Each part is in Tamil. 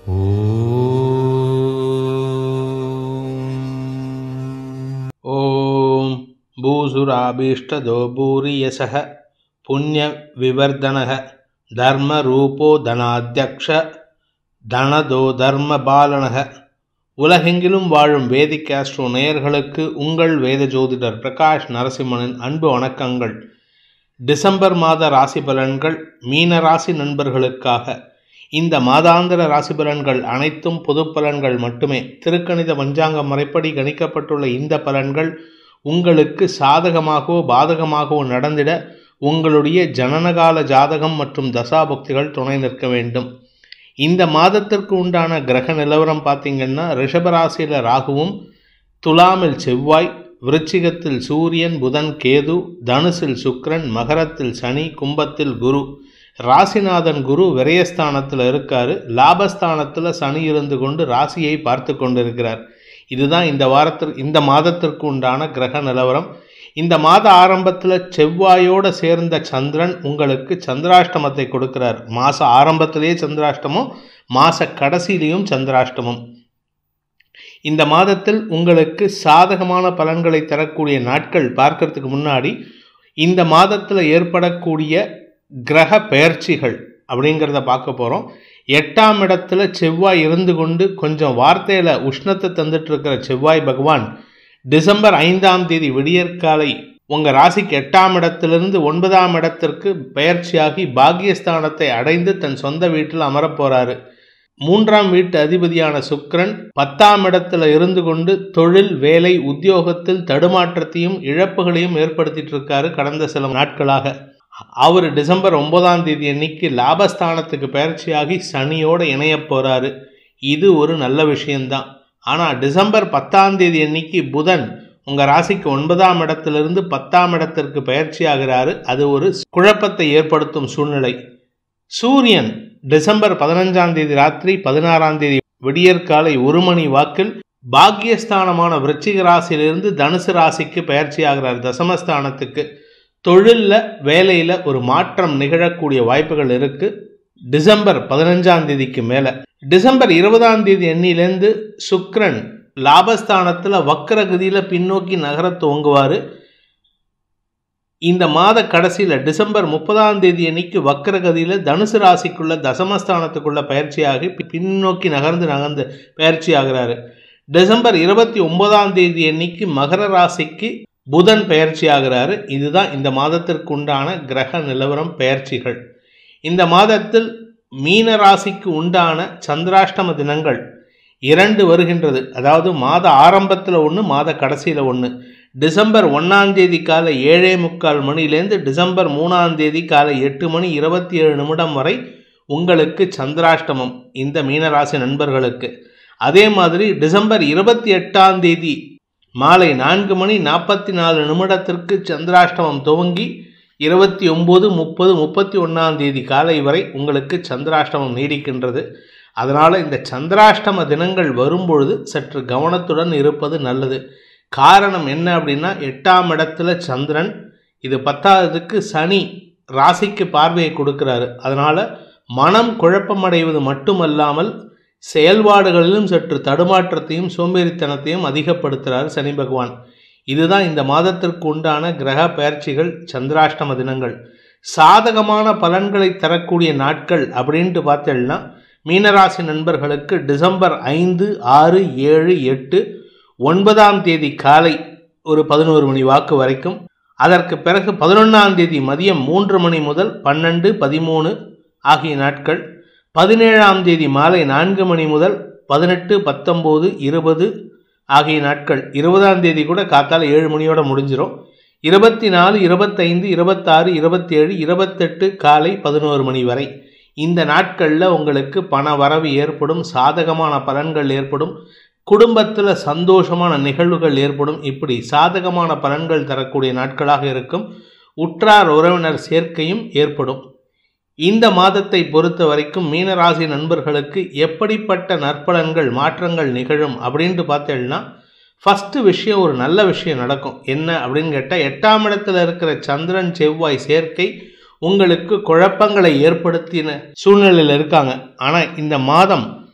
ॐ भूसुराभीष्टदो भूरियसः पुण्यविवर्धनः धर्मरूपो धनाध्यक्ष தனதோ தர்ம பாலனக உலகெங்கிலும் வாழும் வேதிக் ஆஸ்ட்ரோ நேயர்களுக்கு உங்கள் வேத ஜோதிடர் பிரகாஷ் நரசிம்மனின் அன்பு வணக்கங்கள் டிசம்பர் மாத ராசி பலன்கள் மீன ராசி நண்பர்களுக்காக இந்த மாதாந்திர ராசி பலன்கள் அனைத்தும் பொது பலன்கள் மட்டுமே திருக்கணித பஞ்சாங்க முறைப்படி கணிக்கப்பட்டுள்ள இந்த பலன்கள் உங்களுக்கு சாதகமாகவோ பாதகமாகவோ நடந்திட உங்களுடைய ஜனனகால ஜாதகம் மற்றும் தசாபக்திகள் துணை நிற்க வேண்டும் இந்த மாதத்திற்கு உண்டான கிரக நிலவரம் பார்த்தீங்கன்னா ரிஷபராசியில் ராகுவும் துலாமில் செவ்வாய் விருச்சிகத்தில் சூரியன் புதன் கேது தனுசில் சுக்கிரன் மகரத்தில் சனி கும்பத்தில் குரு ராசிநாதன் குரு விரயஸ்தானத்தில் இருக்காரு லாபஸ்தானத்தில் சனி இருந்து கொண்டு ராசியை பார்த்து கொண்டிருக்கிறார் இதுதான் இந்த வாரத்திற்கு இந்த மாதத்திற்கு உண்டான கிரக நிலவரம் இந்த மாத ஆரம்பத்தில் செவ்வாயோடு சேர்ந்த சந்திரன் உங்களுக்கு சந்திராஷ்டமத்தை கொடுக்கிறார் மாத ஆரம்பத்திலேயே சந்திராஷ்டமம் மாத கடைசியிலையும் சந்திராஷ்டமம் இந்த மாதத்தில் உங்களுக்கு சாதகமான பலன்களை தரக்கூடிய நாட்கள் பார்க்கறதுக்கு முன்னாடி இந்த மாதத்தில் ஏற்படக்கூடிய கிரக பெயர்ச்சிகள் அப்படிங்கிறத பார்க்க போகிறோம் எட்டாம் இடத்துல செவ்வாய் இருந்து கொண்டு கொஞ்சம் வார்த்தையில் உஷ்ணத்தை தந்துட்டு இருக்கிற செவ்வாய் பகவான் டிசம்பர் ஐந்தாம் தேதி விடியற்காலை உங்கள் ராசிக்கு எட்டாம் இடத்திலிருந்து ஒன்பதாம் இடத்திற்கு பயிற்சியாகி பாக்கியஸ்தானத்தை அடைந்து தன் சொந்த வீட்டில் அமரப் போறாரு மூன்றாம் வீட்டு அதிபதியான சுக்கிரன் பத்தாம் இடத்துல இருந்து கொண்டு தொழில் வேலை உத்தியோகத்தில் தடுமாற்றத்தையும் இழப்புகளையும் ஏற்படுத்திட்டு இருக்காரு கடந்த சில நாட்களாக அவர் டிசம்பர் ஒன்பதாம் தேதி அன்னைக்கு லாபஸ்தானத்துக்கு பயிற்சியாகி சனியோடு இணைய போறாரு இது ஒரு நல்ல விஷயம்தான் ஆனால் டிசம்பர் பத்தாம் தேதி அன்னைக்கு புதன் உங்கள் ராசிக்கு ஒன்பதாம் இடத்திலிருந்து பத்தாம் இடத்திற்கு பயிற்சி ஆகிறாரு அது ஒரு குழப்பத்தை ஏற்படுத்தும் சூழ்நிலை சூரியன் டிசம்பர் பதினஞ்சாம் தேதி ராத்திரி பதினாறாம் தேதி விடியற்காலை ஒரு மணி வாக்கில் பாக்கியஸ்தானமான விருச்சிக ராசியிலிருந்து தனுசு ராசிக்கு பயிற்சி ஆகிறார் தசமஸ்தானத்துக்கு தொழிலில் வேலையில் ஒரு மாற்றம் நிகழக்கூடிய வாய்ப்புகள் இருக்குது டிசம்பர் பதினஞ்சாம் தேதிக்கு மேலே டிசம்பர் இருபதாம் தேதி எண்ணிலேருந்து சுக்ரன் லாபஸ்தானத்தில் வக்கரகதியில் பின்னோக்கி நகர துவங்குவார் இந்த மாத கடைசியில் டிசம்பர் முப்பதாம் தேதி அன்னைக்கு வக்கரகதியில் தனுசு ராசிக்குள்ள தசமஸ்தானத்துக்குள்ள பயிற்சியாகி பின்னோக்கி நகர்ந்து நகர்ந்து பயிற்சி ஆகிறாரு டிசம்பர் இருபத்தி ஒன்பதாம் தேதி அன்னைக்கு மகர ராசிக்கு புதன் பயிற்சி ஆகிறாரு இதுதான் இந்த மாதத்திற்கு உண்டான கிரக நிலவரம் பயிற்சிகள் இந்த மாதத்தில் மீன ராசிக்கு உண்டான சந்திராஷ்டம தினங்கள் இரண்டு வருகின்றது அதாவது மாத ஆரம்பத்தில் ஒன்று மாத கடைசியில் ஒன்று டிசம்பர் ஒன்றாம் தேதி காலை ஏழே முக்கால் மணிலேருந்து டிசம்பர் மூணாம் தேதி காலை எட்டு மணி இருபத்தி ஏழு நிமிடம் வரை உங்களுக்கு சந்திராஷ்டமம் இந்த மீனராசி நண்பர்களுக்கு அதே மாதிரி டிசம்பர் இருபத்தி எட்டாம் தேதி மாலை நான்கு மணி நாற்பத்தி நாலு நிமிடத்திற்கு சந்திராஷ்டமம் துவங்கி இருபத்தி ஒம்பது முப்பது முப்பத்தி ஒன்றாம் தேதி காலை வரை உங்களுக்கு சந்திராஷ்டமம் நீடிக்கின்றது அதனால் இந்த சந்திராஷ்டம தினங்கள் வரும்பொழுது சற்று கவனத்துடன் இருப்பது நல்லது காரணம் என்ன அப்படின்னா எட்டாம் இடத்துல சந்திரன் இது பத்தாவதுக்கு சனி ராசிக்கு பார்வையை கொடுக்கிறாரு அதனால் மனம் குழப்பமடைவது மட்டுமல்லாமல் செயல்பாடுகளிலும் சற்று தடுமாற்றத்தையும் சோம்பேறித்தனத்தையும் அதிகப்படுத்துகிறார் சனி பகவான் இதுதான் இந்த மாதத்திற்கு உண்டான கிரக பயிற்சிகள் சந்திராஷ்டம தினங்கள் சாதகமான பலன்களை தரக்கூடிய நாட்கள் அப்படின்ட்டு பார்த்தேன்னா மீனராசி நண்பர்களுக்கு டிசம்பர் ஐந்து ஆறு ஏழு எட்டு ஒன்பதாம் தேதி காலை ஒரு பதினோரு மணி வாக்கு வரைக்கும் அதற்கு பிறகு பதினொன்றாம் தேதி மதியம் மூன்று மணி முதல் பன்னெண்டு பதிமூணு ஆகிய நாட்கள் பதினேழாம் தேதி மாலை நான்கு மணி முதல் பதினெட்டு பத்தொம்போது இருபது ஆகிய நாட்கள் இருபதாம் தேதி கூட காத்தால ஏழு மணியோட முடிஞ்சிடும் இருபத்தி நாலு இருபத்தைந்து இருபத்தாறு இருபத்தேழு இருபத்தெட்டு காலை பதினோரு மணி வரை இந்த நாட்களில் உங்களுக்கு பண வரவு ஏற்படும் சாதகமான பலன்கள் ஏற்படும் குடும்பத்தில் சந்தோஷமான நிகழ்வுகள் ஏற்படும் இப்படி சாதகமான பலன்கள் தரக்கூடிய நாட்களாக இருக்கும் உற்றார் உறவினர் சேர்க்கையும் ஏற்படும் இந்த மாதத்தை பொறுத்த வரைக்கும் மீனராசி நண்பர்களுக்கு எப்படிப்பட்ட நற்பலன்கள் மாற்றங்கள் நிகழும் அப்படின்ட்டு பார்த்தேன்னா ஃபஸ்ட்டு விஷயம் ஒரு நல்ல விஷயம் நடக்கும் என்ன அப்படின்னு கேட்டால் எட்டாம் இடத்துல இருக்கிற சந்திரன் செவ்வாய் சேர்க்கை உங்களுக்கு குழப்பங்களை ஏற்படுத்தின சூழ்நிலையில் இருக்காங்க ஆனால் இந்த மாதம்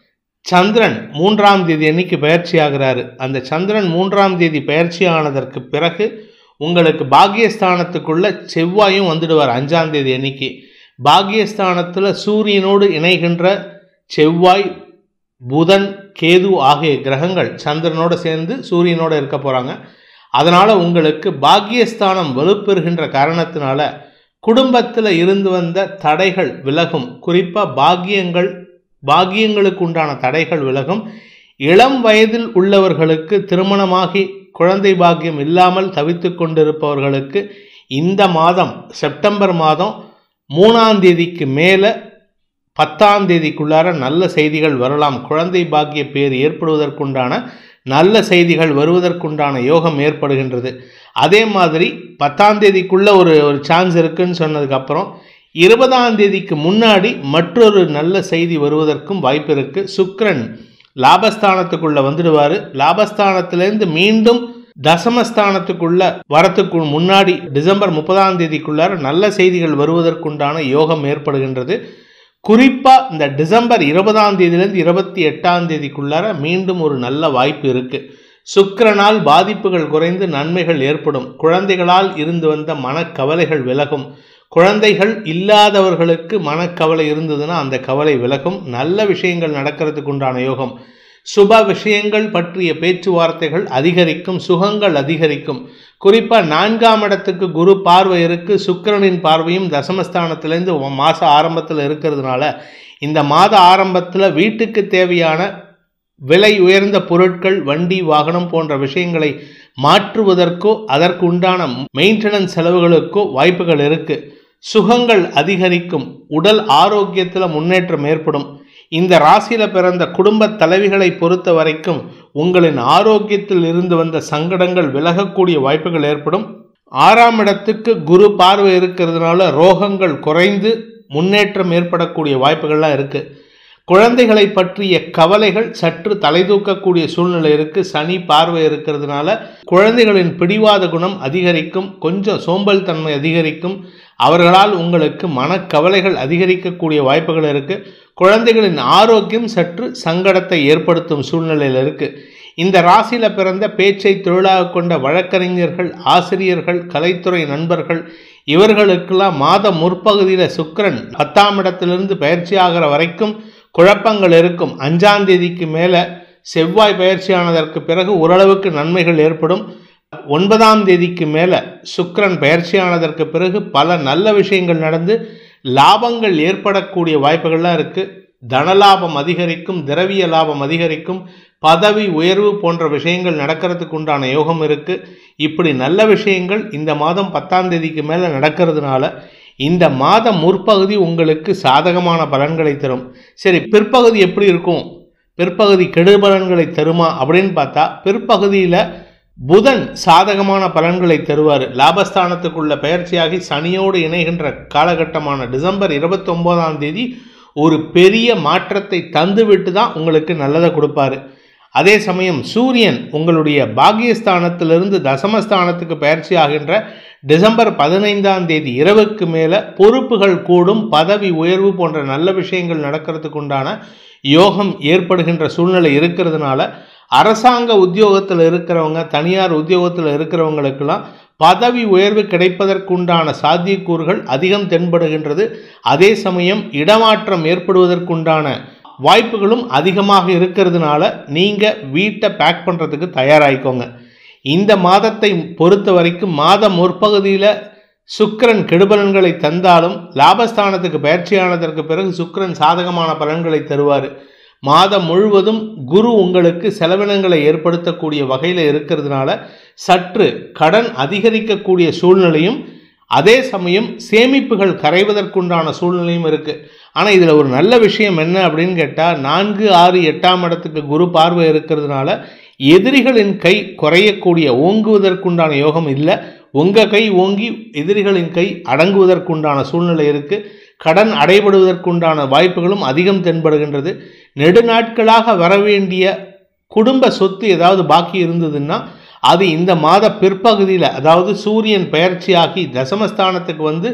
சந்திரன் மூன்றாம் தேதி அன்னைக்கு பயிற்சி ஆகிறாரு அந்த சந்திரன் மூன்றாம் தேதி பயிற்சி ஆனதற்கு பிறகு உங்களுக்கு பாக்கியஸ்தானத்துக்குள்ள செவ்வாயும் வந்துடுவார் அஞ்சாம் தேதி அன்னைக்கு பாக்கியஸ்தானத்தில் சூரியனோடு இணைகின்ற செவ்வாய் புதன் கேது ஆகிய கிரகங்கள் சந்திரனோடு சேர்ந்து சூரியனோடு இருக்க போகிறாங்க அதனால் உங்களுக்கு பாக்கியஸ்தானம் வலுப்பெறுகின்ற காரணத்தினால குடும்பத்தில் இருந்து வந்த தடைகள் விலகும் குறிப்பாக பாக்கியங்கள் பாக்கியங்களுக்கு உண்டான தடைகள் விலகும் இளம் வயதில் உள்ளவர்களுக்கு திருமணமாகி குழந்தை பாக்கியம் இல்லாமல் தவித்து கொண்டிருப்பவர்களுக்கு இந்த மாதம் செப்டம்பர் மாதம் மூணாம் தேதிக்கு மேலே பத்தாம் தேதிக்குள்ளார நல்ல செய்திகள் வரலாம் குழந்தை பாக்கிய பேர் ஏற்படுவதற்குண்டான நல்ல செய்திகள் வருவதற்குண்டான யோகம் ஏற்படுகின்றது அதே மாதிரி பத்தாம் தேதிக்குள்ள ஒரு ஒரு சான்ஸ் இருக்குன்னு சொன்னதுக்கப்புறம் இருபதாம் தேதிக்கு முன்னாடி மற்றொரு நல்ல செய்தி வருவதற்கும் வாய்ப்பு இருக்கு சுக்கிரன் லாபஸ்தானத்துக்குள்ள வந்துடுவார் லாபஸ்தானத்திலேருந்து மீண்டும் தசமஸ்தானத்துக்குள்ள வரத்துக்கு முன்னாடி டிசம்பர் முப்பதாம் தேதிக்குள்ளார நல்ல செய்திகள் வருவதற்குண்டான யோகம் ஏற்படுகின்றது குறிப்பாக இந்த டிசம்பர் இருபதாம் தேதியிலேருந்து இருபத்தி எட்டாம் தேதிக்குள்ளார மீண்டும் ஒரு நல்ல வாய்ப்பு இருக்குது சுக்கிரனால் பாதிப்புகள் குறைந்து நன்மைகள் ஏற்படும் குழந்தைகளால் இருந்து வந்த மனக்கவலைகள் விலகும் குழந்தைகள் இல்லாதவர்களுக்கு மனக்கவலை இருந்ததுன்னா அந்த கவலை விலகும் நல்ல விஷயங்கள் நடக்கிறதுக்கு உண்டான யோகம் சுப விஷயங்கள் பற்றிய பேச்சுவார்த்தைகள் அதிகரிக்கும் சுகங்கள் அதிகரிக்கும் குறிப்பாக நான்காம் இடத்துக்கு குரு பார்வை இருக்கு சுக்கிரனின் பார்வையும் தசமஸ்தானத்திலேருந்து மாத ஆரம்பத்தில் இருக்கிறதுனால இந்த மாத ஆரம்பத்தில் வீட்டுக்கு தேவையான விலை உயர்ந்த பொருட்கள் வண்டி வாகனம் போன்ற விஷயங்களை மாற்றுவதற்கோ அதற்கு உண்டான மெயின்டெனன்ஸ் செலவுகளுக்கோ வாய்ப்புகள் இருக்கு சுகங்கள் அதிகரிக்கும் உடல் ஆரோக்கியத்தில் முன்னேற்றம் ஏற்படும் இந்த ராசியில பிறந்த குடும்ப தலைவிகளை பொறுத்த வரைக்கும் உங்களின் ஆரோக்கியத்தில் இருந்து வந்த சங்கடங்கள் விலகக்கூடிய வாய்ப்புகள் ஏற்படும் ஆறாம் இடத்துக்கு குரு பார்வை இருக்கிறதுனால ரோகங்கள் குறைந்து முன்னேற்றம் ஏற்படக்கூடிய வாய்ப்புகள்லாம் இருக்கு குழந்தைகளை பற்றிய கவலைகள் சற்று தலை தூக்கக்கூடிய சூழ்நிலை இருக்கு சனி பார்வை இருக்கிறதுனால குழந்தைகளின் பிடிவாத குணம் அதிகரிக்கும் கொஞ்சம் சோம்பல் தன்மை அதிகரிக்கும் அவர்களால் உங்களுக்கு மனக்கவலைகள் அதிகரிக்கக்கூடிய வாய்ப்புகள் இருக்கு குழந்தைகளின் ஆரோக்கியம் சற்று சங்கடத்தை ஏற்படுத்தும் சூழ்நிலையில் இருக்கு இந்த ராசியில பிறந்த பேச்சை தொழிலாக கொண்ட வழக்கறிஞர்கள் ஆசிரியர்கள் கலைத்துறை நண்பர்கள் இவர்களுக்கெல்லாம் மாத முற்பகுதியில் சுக்கிரன் பத்தாம் இடத்திலிருந்து பயிற்சி ஆகிற வரைக்கும் குழப்பங்கள் இருக்கும் அஞ்சாம் தேதிக்கு மேலே செவ்வாய் பயிற்சியானதற்கு பிறகு ஓரளவுக்கு நன்மைகள் ஏற்படும் ஒன்பதாம் தேதிக்கு மேலே சுக்கிரன் பயிற்சியானதற்கு பிறகு பல நல்ல விஷயங்கள் நடந்து லாபங்கள் ஏற்படக்கூடிய வாய்ப்புகள்லாம் இருக்குது தனலாபம் அதிகரிக்கும் திரவிய லாபம் அதிகரிக்கும் பதவி உயர்வு போன்ற விஷயங்கள் நடக்கிறதுக்கு உண்டான யோகம் இருக்கு இப்படி நல்ல விஷயங்கள் இந்த மாதம் பத்தாம் தேதிக்கு மேலே நடக்கிறதுனால இந்த மாத முற்பகுதி உங்களுக்கு சாதகமான பலன்களை தரும் சரி பிற்பகுதி எப்படி இருக்கும் பிற்பகுதி கெடுபலன்களை தருமா அப்படின்னு பார்த்தா பிற்பகுதியில் புதன் சாதகமான பலன்களை தருவார் லாபஸ்தானத்துக்குள்ள பயிற்சியாகி சனியோடு இணைகின்ற காலகட்டமான டிசம்பர் இருபத்தி ஒன்பதாம் தேதி ஒரு பெரிய மாற்றத்தை தந்துவிட்டு தான் உங்களுக்கு நல்லதை கொடுப்பாரு அதே சமயம் சூரியன் உங்களுடைய பாகியஸ்தானத்திலிருந்து தசமஸ்தானத்துக்கு பயிற்சி ஆகின்ற டிசம்பர் பதினைந்தாம் தேதி இரவுக்கு மேலே பொறுப்புகள் கூடும் பதவி உயர்வு போன்ற நல்ல விஷயங்கள் நடக்கிறதுக்கு உண்டான யோகம் ஏற்படுகின்ற சூழ்நிலை இருக்கிறதுனால அரசாங்க உத்தியோகத்தில் இருக்கிறவங்க தனியார் உத்தியோகத்தில் இருக்கிறவங்களுக்கெல்லாம் பதவி உயர்வு கிடைப்பதற்குண்டான சாத்தியக்கூறுகள் அதிகம் தென்படுகின்றது அதே சமயம் இடமாற்றம் ஏற்படுவதற்குண்டான வாய்ப்புகளும் அதிகமாக இருக்கிறதுனால நீங்கள் வீட்டை பேக் பண்ணுறதுக்கு தயாராகிக்கோங்க இந்த மாதத்தை பொறுத்த வரைக்கும் மாத முற்பகுதியில் சுக்கிரன் கெடுபலன்களை தந்தாலும் லாபஸ்தானத்துக்கு பயிற்சியானதற்கு பிறகு சுக்கிரன் சாதகமான பலன்களை தருவார் மாதம் முழுவதும் குரு உங்களுக்கு செலவினங்களை ஏற்படுத்தக்கூடிய வகையில் இருக்கிறதுனால சற்று கடன் அதிகரிக்கக்கூடிய சூழ்நிலையும் அதே சமயம் சேமிப்புகள் கரைவதற்குண்டான சூழ்நிலையும் இருக்குது ஆனால் இதில் ஒரு நல்ல விஷயம் என்ன அப்படின்னு கேட்டால் நான்கு ஆறு எட்டாம் இடத்துக்கு குரு பார்வை இருக்கிறதுனால எதிரிகளின் கை குறையக்கூடிய ஓங்குவதற்குண்டான யோகம் இல்லை உங்கள் கை ஓங்கி எதிரிகளின் கை அடங்குவதற்குண்டான சூழ்நிலை இருக்குது கடன் அடைபடுவதற்குண்டான வாய்ப்புகளும் அதிகம் தென்படுகின்றது நெடுநாட்களாக வரவேண்டிய குடும்ப சொத்து ஏதாவது பாக்கி இருந்ததுன்னா அது இந்த மாத பிற்பகுதியில் அதாவது சூரியன் பயிற்சியாகி தசமஸ்தானத்துக்கு வந்து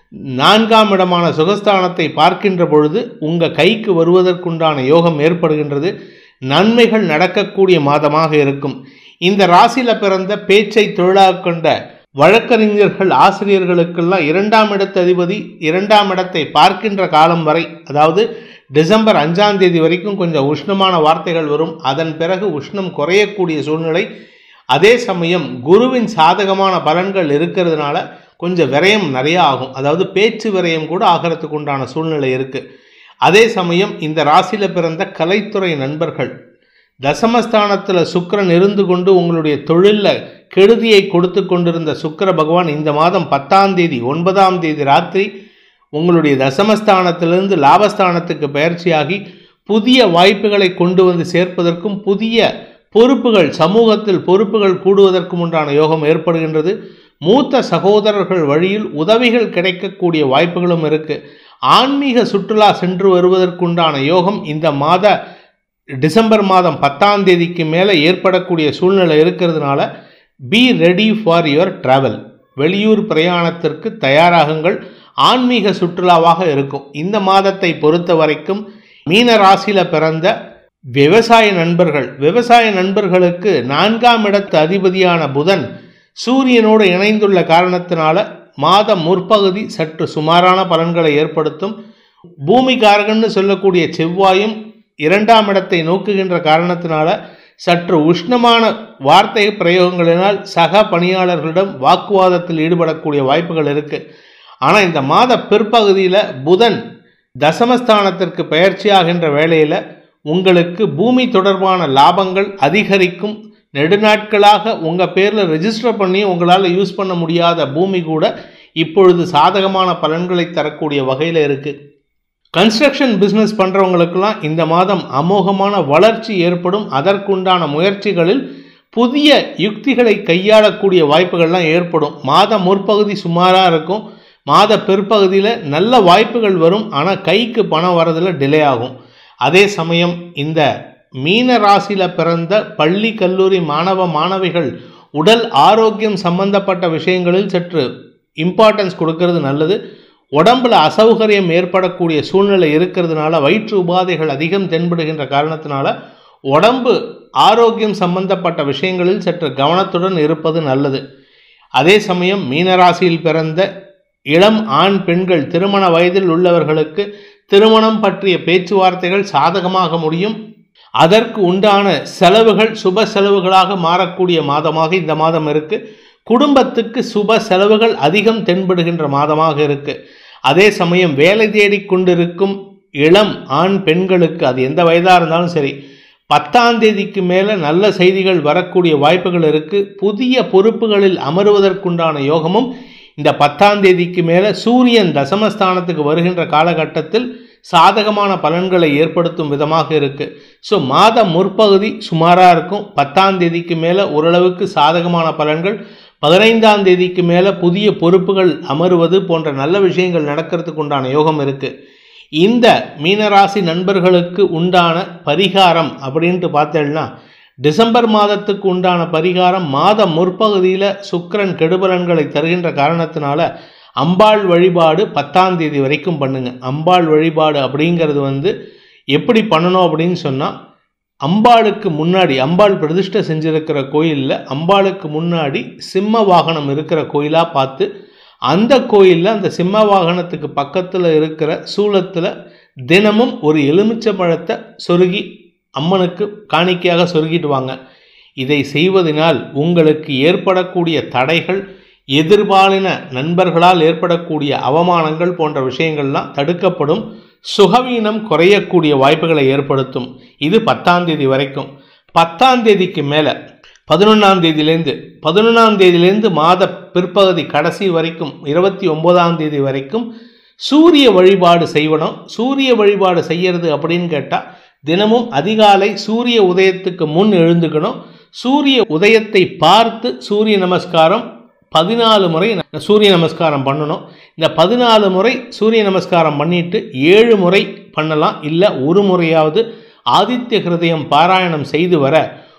நான்காம் இடமான சுகஸ்தானத்தை பார்க்கின்ற பொழுது உங்கள் கைக்கு வருவதற்குண்டான யோகம் ஏற்படுகின்றது நன்மைகள் நடக்கக்கூடிய மாதமாக இருக்கும் இந்த ராசியில் பிறந்த பேச்சை தொழிலாக கொண்ட வழக்கறிஞர்கள் ஆசிரியர்களுக்கெல்லாம் இரண்டாம் இடத்து அதிபதி இரண்டாம் இடத்தை பார்க்கின்ற காலம் வரை அதாவது டிசம்பர் அஞ்சாம் தேதி வரைக்கும் கொஞ்சம் உஷ்ணமான வார்த்தைகள் வரும் அதன் பிறகு உஷ்ணம் குறையக்கூடிய சூழ்நிலை அதே சமயம் குருவின் சாதகமான பலன்கள் இருக்கிறதுனால கொஞ்சம் விரயம் நிறைய ஆகும் அதாவது பேச்சு விரயம் கூட ஆகிறதுக்கு உண்டான சூழ்நிலை இருக்குது அதே சமயம் இந்த ராசியில் பிறந்த கலைத்துறை நண்பர்கள் தசமஸ்தானத்தில் சுக்கிரன் இருந்து கொண்டு உங்களுடைய தொழிலில் கெடுதியை கொடுத்து கொண்டிருந்த சுக்கிர பகவான் இந்த மாதம் பத்தாம் தேதி ஒன்பதாம் தேதி ராத்திரி உங்களுடைய தசமஸ்தானத்திலிருந்து லாபஸ்தானத்துக்கு பயிற்சியாகி புதிய வாய்ப்புகளை கொண்டு வந்து சேர்ப்பதற்கும் புதிய பொறுப்புகள் சமூகத்தில் பொறுப்புகள் கூடுவதற்கும் உண்டான யோகம் ஏற்படுகின்றது மூத்த சகோதரர்கள் வழியில் உதவிகள் கிடைக்கக்கூடிய வாய்ப்புகளும் இருக்கு ஆன்மீக சுற்றுலா சென்று வருவதற்குண்டான யோகம் இந்த மாத டிசம்பர் மாதம் பத்தாம் தேதிக்கு மேலே ஏற்படக்கூடிய சூழ்நிலை இருக்கிறதுனால be ready for your travel வெளியூர் பிரயாணத்திற்கு தயாராகுங்கள் ஆன்மீக சுற்றுலாவாக இருக்கும் இந்த மாதத்தை பொறுத்த வரைக்கும் மீன ராசியில் பிறந்த விவசாய நண்பர்கள் விவசாய நண்பர்களுக்கு நான்காம் இடத்து அதிபதியான புதன் சூரியனோடு இணைந்துள்ள காரணத்தினால மாத முற்பகுதி சற்று சுமாரான பலன்களை ஏற்படுத்தும் பூமிகாரகன்னு சொல்லக்கூடிய செவ்வாயும் இரண்டாம் இடத்தை நோக்குகின்ற காரணத்தினால சற்று உஷ்ணமான வார்த்தை பிரயோகங்களினால் சக பணியாளர்களிடம் வாக்குவாதத்தில் ஈடுபடக்கூடிய வாய்ப்புகள் இருக்கு ஆனால் இந்த மாத பிற்பகுதியில் புதன் தசமஸ்தானத்திற்கு பயிற்சியாகின்ற வேளையில் உங்களுக்கு பூமி தொடர்பான லாபங்கள் அதிகரிக்கும் நெடுநாட்களாக உங்கள் பேரில் ரெஜிஸ்டர் பண்ணி உங்களால் யூஸ் பண்ண முடியாத பூமி கூட இப்பொழுது சாதகமான பலன்களை தரக்கூடிய வகையில் இருக்குது கன்ஸ்ட்ரக்ஷன் பிஸ்னஸ் பண்ணுறவங்களுக்கெல்லாம் இந்த மாதம் அமோகமான வளர்ச்சி ஏற்படும் அதற்குண்டான முயற்சிகளில் புதிய யுக்திகளை கையாளக்கூடிய வாய்ப்புகள்லாம் ஏற்படும் மாத முற்பகுதி சுமாராக இருக்கும் மாத பிற்பகுதியில் நல்ல வாய்ப்புகள் வரும் ஆனால் கைக்கு பணம் வரதில் டிலே ஆகும் அதே சமயம் இந்த மீன ராசியில் பிறந்த பள்ளி கல்லூரி மாணவ மாணவிகள் உடல் ஆரோக்கியம் சம்பந்தப்பட்ட விஷயங்களில் சற்று இம்பார்ட்டன்ஸ் கொடுக்கறது நல்லது உடம்புல அசௌகரியம் ஏற்படக்கூடிய சூழ்நிலை இருக்கிறதுனால வயிற்று உபாதைகள் அதிகம் தென்படுகின்ற காரணத்தினால உடம்பு ஆரோக்கியம் சம்பந்தப்பட்ட விஷயங்களில் சற்று கவனத்துடன் இருப்பது நல்லது அதே சமயம் மீனராசியில் பிறந்த இளம் ஆண் பெண்கள் திருமண வயதில் உள்ளவர்களுக்கு திருமணம் பற்றிய பேச்சுவார்த்தைகள் சாதகமாக முடியும் அதற்கு உண்டான செலவுகள் சுப செலவுகளாக மாறக்கூடிய மாதமாக இந்த மாதம் இருக்கு குடும்பத்துக்கு சுப செலவுகள் அதிகம் தென்படுகின்ற மாதமாக இருக்கு அதே சமயம் வேலை தேடி கொண்டிருக்கும் இளம் ஆண் பெண்களுக்கு அது எந்த வயதாக இருந்தாலும் சரி பத்தாம் தேதிக்கு மேலே நல்ல செய்திகள் வரக்கூடிய வாய்ப்புகள் இருக்கு புதிய பொறுப்புகளில் அமருவதற்குண்டான யோகமும் இந்த பத்தாம் தேதிக்கு மேலே சூரியன் தசமஸ்தானத்துக்கு வருகின்ற காலகட்டத்தில் சாதகமான பலன்களை ஏற்படுத்தும் விதமாக இருக்கு ஸோ மாத முற்பகுதி சுமாராக இருக்கும் பத்தாம் தேதிக்கு மேலே ஓரளவுக்கு சாதகமான பலன்கள் பதினைந்தாம் தேதிக்கு மேலே புதிய பொறுப்புகள் அமருவது போன்ற நல்ல விஷயங்கள் நடக்கிறதுக்கு உண்டான யோகம் இருக்கு இந்த மீனராசி நண்பர்களுக்கு உண்டான பரிகாரம் அப்படின்ட்டு பார்த்தேன்னா டிசம்பர் மாதத்துக்கு உண்டான பரிகாரம் மாத முற்பகுதியில் சுக்கிரன் கெடுபலன்களை தருகின்ற காரணத்தினால அம்பாள் வழிபாடு பத்தாம் தேதி வரைக்கும் பண்ணுங்க அம்பாள் வழிபாடு அப்படிங்கிறது வந்து எப்படி பண்ணணும் அப்படின்னு சொன்னால் அம்பாளுக்கு முன்னாடி அம்பாள் பிரதிஷ்டை செஞ்சிருக்கிற கோயிலில் அம்பாளுக்கு முன்னாடி சிம்ம வாகனம் இருக்கிற கோயிலாக பார்த்து அந்த கோயிலில் அந்த சிம்ம வாகனத்துக்கு பக்கத்தில் இருக்கிற சூளத்தில் தினமும் ஒரு எலுமிச்சை பழத்தை சொருகி அம்மனுக்கு காணிக்கையாக சொருகிட்டு வாங்க இதை செய்வதனால் உங்களுக்கு ஏற்படக்கூடிய தடைகள் எதிர்பாலின நண்பர்களால் ஏற்படக்கூடிய அவமானங்கள் போன்ற விஷயங்கள்லாம் தடுக்கப்படும் சுகவீனம் குறையக்கூடிய வாய்ப்புகளை ஏற்படுத்தும் இது பத்தாம் தேதி வரைக்கும் பத்தாம் தேதிக்கு மேலே பதினொன்றாம் தேதியிலேருந்து பதினொன்றாம் தேதியிலேருந்து மாத பிற்பகுதி கடைசி வரைக்கும் இருபத்தி ஒம்போதாம் தேதி வரைக்கும் சூரிய வழிபாடு செய்வணும் சூரிய வழிபாடு செய்யறது அப்படின்னு கேட்டால் தினமும் அதிகாலை சூரிய உதயத்துக்கு முன் எழுந்துக்கணும் சூரிய உதயத்தை பார்த்து சூரிய நமஸ்காரம் பதினாலு முறை சூரிய நமஸ்காரம் பண்ணணும் இந்த பதினாலு முறை சூரிய நமஸ்காரம் பண்ணிட்டு ஏழு முறை பண்ணலாம் இல்லை ஒரு முறையாவது ஆதித்ய ஹிருதயம் பாராயணம் செய்து வர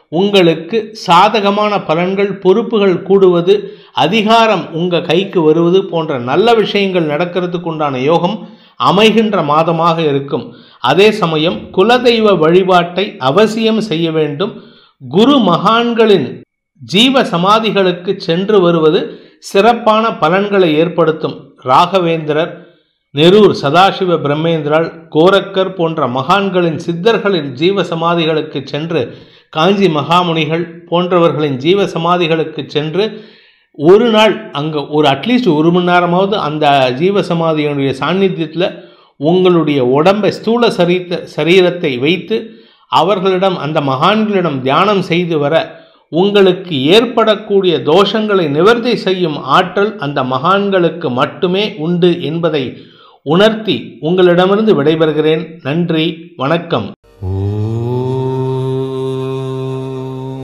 உங்களுக்கு சாதகமான பலன்கள் பொறுப்புகள் கூடுவது அதிகாரம் உங்கள் கைக்கு வருவது போன்ற நல்ல விஷயங்கள் நடக்கிறதுக்கு உண்டான யோகம் அமைகின்ற மாதமாக இருக்கும் அதே சமயம் குலதெய்வ வழிபாட்டை அவசியம் செய்ய வேண்டும் குரு மகான்களின் ஜீவ சமாதிகளுக்கு சென்று வருவது சிறப்பான பலன்களை ஏற்படுத்தும் ராகவேந்திரர் நெரூர் சதாசிவ பிரம்மேந்திரால் கோரக்கர் போன்ற மகான்களின் சித்தர்களின் ஜீவ சமாதிகளுக்கு சென்று காஞ்சி மகாமுனிகள் போன்றவர்களின் ஜீவ சமாதிகளுக்கு சென்று ஒரு நாள் அங்கே ஒரு அட்லீஸ்ட் ஒரு மணி நேரமாவது அந்த ஜீவ சமாதியினுடைய சாநித்தியத்தில் உங்களுடைய உடம்பை ஸ்தூல சரீத்த சரீரத்தை வைத்து அவர்களிடம் அந்த மகான்களிடம் தியானம் செய்து வர உங்களுக்கு ஏற்படக்கூடிய தோஷங்களை நிவர்த்தி செய்யும் ஆற்றல் அந்த மகான்களுக்கு மட்டுமே உண்டு என்பதை உணர்த்தி உங்களிடமிருந்து விடைபெறுகிறேன் நன்றி வணக்கம்